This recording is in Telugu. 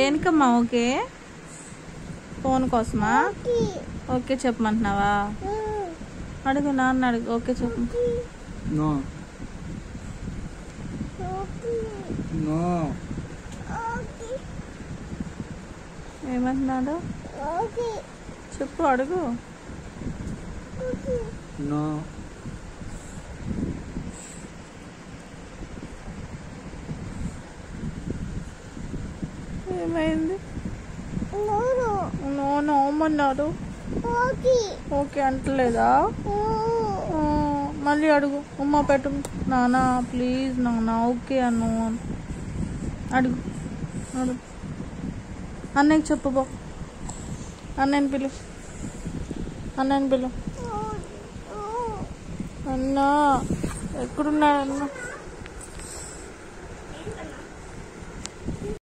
దేనికమ్మా ఓకే ఫోన్ కోసమా ఓకే చెప్పమంటున్నావా అడుగు నాన్న అడుగు ఓకే చెప్పు నో నో ఏమంటున్నాడు చెప్పు అడుగు నో ఏమైంది నో నోమన్నాడు ఓకే అంటలేదా ఆ, మళ్ళీ అడుగు ఉమ్మ పెట్టు నానా ప్లీజ్ నానా ఓకే అను అడుగు అడుగు అన్నయ్యకి చెప్పు బో అన్నయ్యని పిలు అన్నయ్యని పిలు అన్నా ఎక్కడున్నాడు అన్న